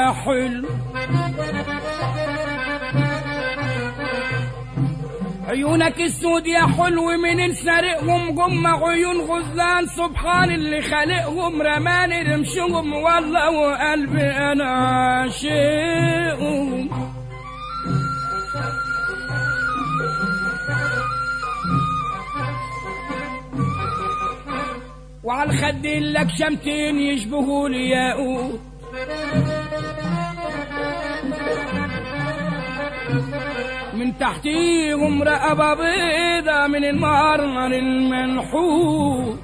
يا حلو عيونك السود يا حلو من سارقهم جم عيون غزلان سبحان اللي خالقهم رماني رمشهم والله وقلبي انا عاشقهم وعلى الخدين لك شمتين يشبهوا لي ياقوت من تحتيهم رقبة بيضة من المرمر المنحوت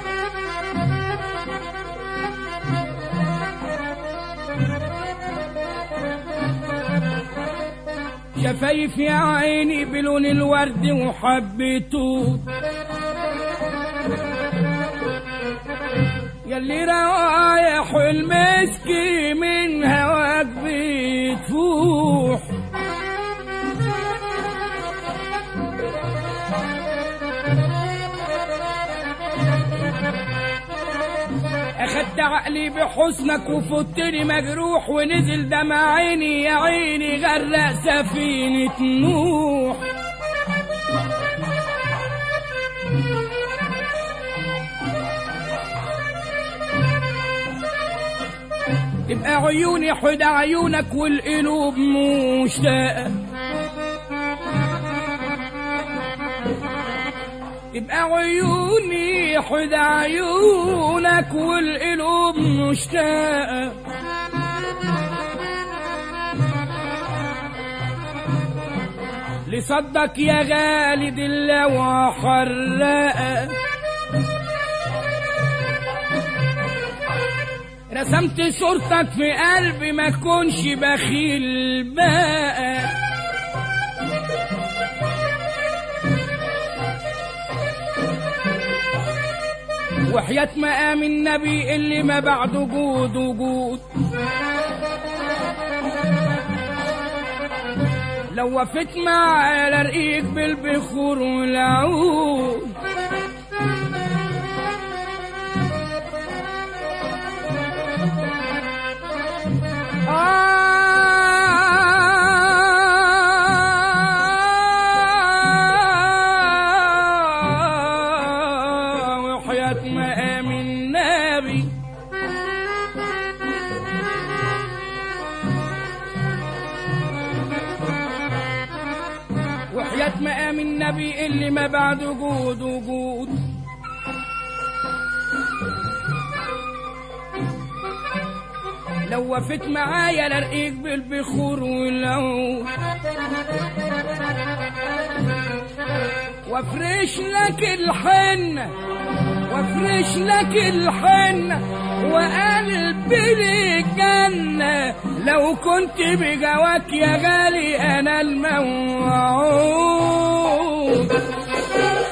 شفايف يا عيني بلون الورد وحبيته ياللي روايح المسكي من هواك بتفوح أخدت عقلي بحسنك وفتني مجروح ونزل دمع عيني يا عيني غرق سفينة نوح تبقى عيوني حد عيونك والقلوب مشتاقة تبقى عيوني حد عيونك والقلوب مشتاقة لصدك يا غالي دلة وحرقة رسمت صورتك في قلبي ما تكونش بخيل بقى وحياة مقام النبي اللي ما بعده جود وجود لو وفيت معاه لرقيك بالبخور والعود آه وحياة مقام النبي وحياة مقام النبي اللي ما بعد وجود وجود لو وفيت معايا لرقيك بالبخور والعود وافرش لك الحنة وافرش لك الحنة وقلبي للجنة لو كنت بجواك يا غالي انا الموعود